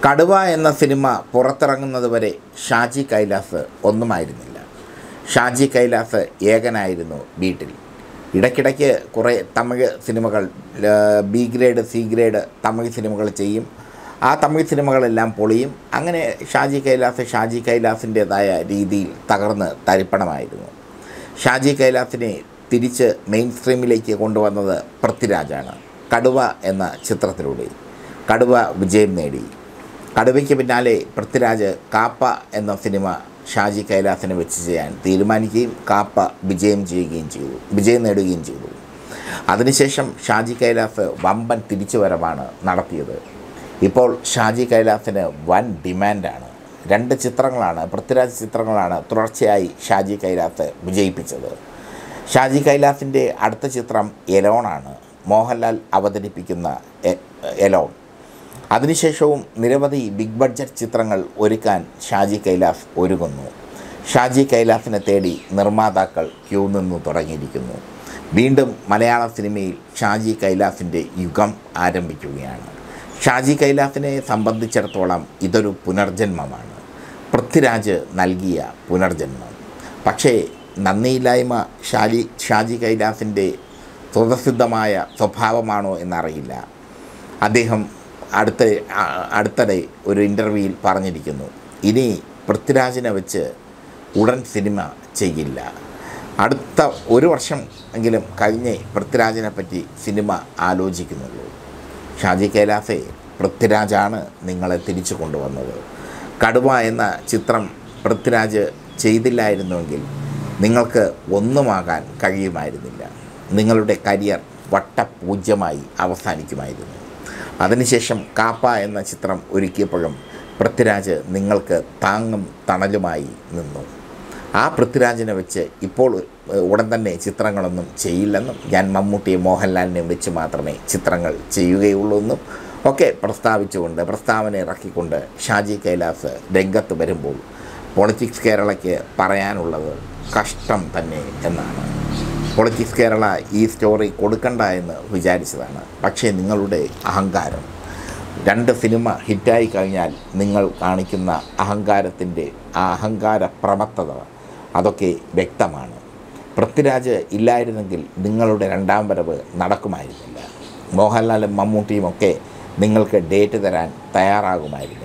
കടുവ എന്ന സിനിമ പുറത്തിറങ്ങുന്നത് വരെ ഷാജി കൈലാസ് ഒന്നുമായിരുന്നില്ല ഷാജി കൈലാസ് ഏകനായിരുന്നു വീട്ടിൽ ഇടയ്ക്കിടയ്ക്ക് കുറേ തമിഴ് സിനിമകൾ ല- B grade C grade Tamil സിനിമകൾ ചെയ്യും ആ തമിഴ് സിനിമകളെല്ലാം പൊളിയും അങ്ങനെ ഷാജി കൈലാസ് ഷാജി കൈലാസിൻ്റേതായ രീതിയിൽ തകർന്ന് തരിപ്പണമായിരുന്നു ഷാജി കൈലാസിനെ തിരിച്ച് മെയിൻ സ്ട്രീമിലേക്ക് കൊണ്ടുവന്നത് പൃഥ്വിരാജാണ് കടുവ എന്ന ചിത്രത്തിലൂടെ കടുവ വിജയം നേടി കടുവയ്ക്ക് പിന്നാലെ പൃഥ്വിരാജ് കാപ്പ എന്ന സിനിമ ഷാജി കൈലാസിനെ വെച്ച് ചെയ്യാൻ തീരുമാനിക്കുകയും കാപ്പ വിജയം ചെയ്യുകയും ചെയ്തു വിജയം നേടുകയും ചെയ്തു അതിനുശേഷം ഷാജി കൈലാസ് വമ്പൻ തിരിച്ചുവരവാണ് നടത്തിയത് ഇപ്പോൾ ഷാജി കൈലാസിന് വൻ ഡിമാൻഡാണ് രണ്ട് ചിത്രങ്ങളാണ് പൃഥ്വിരാജ് ചിത്രങ്ങളാണ് തുടർച്ചയായി ഷാജി കൈലാസ് വിജയിപ്പിച്ചത് ഷാജി കൈലാസിൻ്റെ അടുത്ത ചിത്രം എലോണാണ് മോഹൻലാൽ അവതരിപ്പിക്കുന്ന എ- എലോൺ അതിനുശേഷവും നിരവധി ബിഗ് ബഡ്ജറ്റ് ചിത്രങ്ങൾ ഒരുക്കാൻ ഷാജി കൈലാസ് ഒരുങ്ങുന്നു ഷാജി കൈലാസിനെ തേടി നിർമ്മാതാക്കൾ ക്യൂ നിന്നു തുടങ്ങിയിരിക്കുന്നു വീണ്ടും മലയാള സിനിമയിൽ ഷാജി കൈലാസിൻ്റെ യുഗം ആരംഭിക്കുകയാണ് ഷാജി കൈലാസിനെ സംബന്ധിച്ചിടത്തോളം ഇതൊരു പുനർജന്മമാണ് പൃഥ്വിരാജ് നൽകിയ പുനർജന്മം പക്ഷേ നന്ദിയില്ലായ്മ ഷാജി ഷാജി കൈലാസിൻ്റെ സ്വതസിദ്ധമായ സ്വഭാവമാണോ എന്നറിയില്ല അദ്ദേഹം അടുത്ത ആ- അടുത്തിടെ ഒരു ഇൻ്റർവ്യൂവിൽ പറഞ്ഞിരിക്കുന്നു ഇനി പൃഥ്വിരാജിനെ വെച്ച് ഉടൻ സിനിമ ചെയ്യില്ല അടുത്ത ഒരു വർഷം എങ്കിലും കഴിഞ്ഞേ പൃഥ്വിരാജിനെ പറ്റി സിനിമ ആലോചിക്കുന്നുള്ളൂ ഷാജി കൈലാസെ പൃഥ്വിരാജാണ് നിങ്ങളെ തിരിച്ചു കൊണ്ടുവന്നത് കടുവ എന്ന ചിത്രം പൃഥ്വിരാജ് ചെയ്തില്ലായിരുന്നുവെങ്കിൽ നിങ്ങൾക്ക് ഒന്നുമാകാൻ കഴിയുമായിരുന്നില്ല നിങ്ങളുടെ കരിയർ വട്ടപൂജ്യമായി അവസാനിക്കുമായിരുന്നു അതിനുശേഷം കാപ്പ എന്ന ചിത്രം ഒരുക്കിയപ്പോഴും പൃഥ്വിരാജ് നിങ്ങൾക്ക് താങ്ങും തണലുമായി നിന്നു ആ പൃഥ്വിരാജിനെ വെച്ച് ഇപ്പോൾ ഏഹ്, ഉടൻ തന്നെ ചിത്രങ്ങളൊന്നും ചെയ്യില്ലെന്നും ഞാൻ മമ്മൂട്ടിയെ മോഹൻലാലിനെ വെച്ച് മാത്രമേ ചിത്രങ്ങൾ ചെയ്യുകയുള്ളൂ എന്നും ഒക്കെ പ്രസ്താവിച്ചുകൊണ്ട് പ്രസ്താവന ഇറക്കിക്കൊണ്ട് ഷാജി കൈലാസ് രംഗത്ത് വരുമ്പോൾ പൊളിറ്റിക്സ് കേരളയ്ക്ക് പറയാനുള്ളത് കഷ്ടം തന്നെ എന്നാണ് പൊളിറ്റിക്സ് കേരള ഈ സ്റ്റോറി കൊടുക്കണ്ട എന്ന് വിചാരിച്ചതാണ് പക്ഷേ നിങ്ങളുടെ അഹങ്കാരം രണ്ട് സിനിമ ഹിറ്റായി കഴിഞ്ഞാൽ നിങ്ങൾ കാണിക്കുന്ന അഹങ്കാരത്തിൻ്റെ ആ അഹങ്കാര പ്രമത്തത അതൊക്കെ വ്യക്തമാണ് പൃഥ്വിരാജ് ഇല്ലായിരുന്നെങ്കിൽ നിങ്ങളുടെ രണ്ടാം വരവ് നടക്കുമായിരുന്നില്ല മോഹൻലാലും മമ്മൂട്ടിയും ഒക്കെ നിങ്ങൾക്ക് ഡേറ്റ് തരാൻ തയ്യാറാകുമായിരുന്നില്ല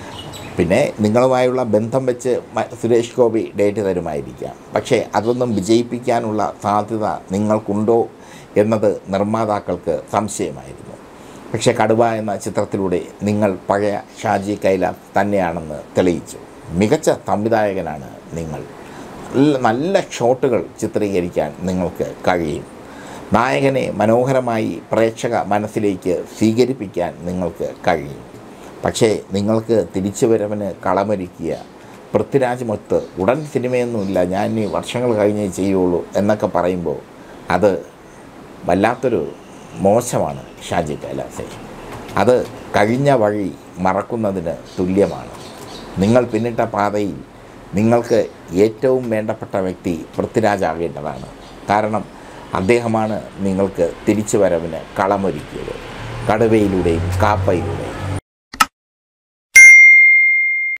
പിന്നെ നിങ്ങളുമായുള്ള ബന്ധം വെച്ച് മ- സുരേഷ് ഗോപി ഡേറ്റ് തരുമായിരിക്കാം പക്ഷേ അതൊന്നും വിജയിപ്പിക്കാനുള്ള സാധ്യത നിങ്ങൾക്കുണ്ടോ എന്നത് നിർമ്മാതാക്കൾക്ക് സംശയമായിരുന്നു പക്ഷേ കടുവ എന്ന ചിത്രത്തിലൂടെ നിങ്ങൾ പഴയ ഷാജി കൈലാസ് തന്നെയാണെന്ന് തെളിയിച്ചു മികച്ച സംവിധായകനാണ് നിങ്ങൾ നല്ല നല്ല ഷോട്ടുകൾ ചിത്രീകരിക്കാൻ നിങ്ങൾക്ക് കഴിയും നായകനെ മനോഹരമായി പ്രേക്ഷക മനസ്സിലേക്ക് സ്വീകരിപ്പിക്കാൻ നിങ്ങൾക്ക് കഴിയും പക്ഷേ നിങ്ങൾക്ക് തിരിച്ചുവരവിന് കളമൊരുക്കിയ പൃഥ്വിരാജ് മൊത്ത് ഉടൻ സിനിമയൊന്നുമില്ല ഞാൻ ഇനി വർഷങ്ങൾ കഴിഞ്ഞേ ചെയ്യുള്ളൂ എന്നൊക്കെ പറയുമ്പോൾ അത് വല്ലാത്തൊരു മോശമാണ് ഷാജി കൈലാസെ അത് കഴിഞ്ഞ വഴി മറക്കുന്നതിന് തുല്യമാണ് നിങ്ങൾ പിന്നിട്ട പാതയിൽ നിങ്ങൾക്ക് ഏറ്റവും വേണ്ടപ്പെട്ട വ്യക്തി പൃഥ്വിരാജാകേണ്ടതാണ് കാരണം അദ്ദേഹമാണ് നിങ്ങൾക്ക് തിരിച്ചു വരവിന് കളമൊരുക്കിയത് കടുവയിലൂടെയും കാപ്പയിലൂടെയും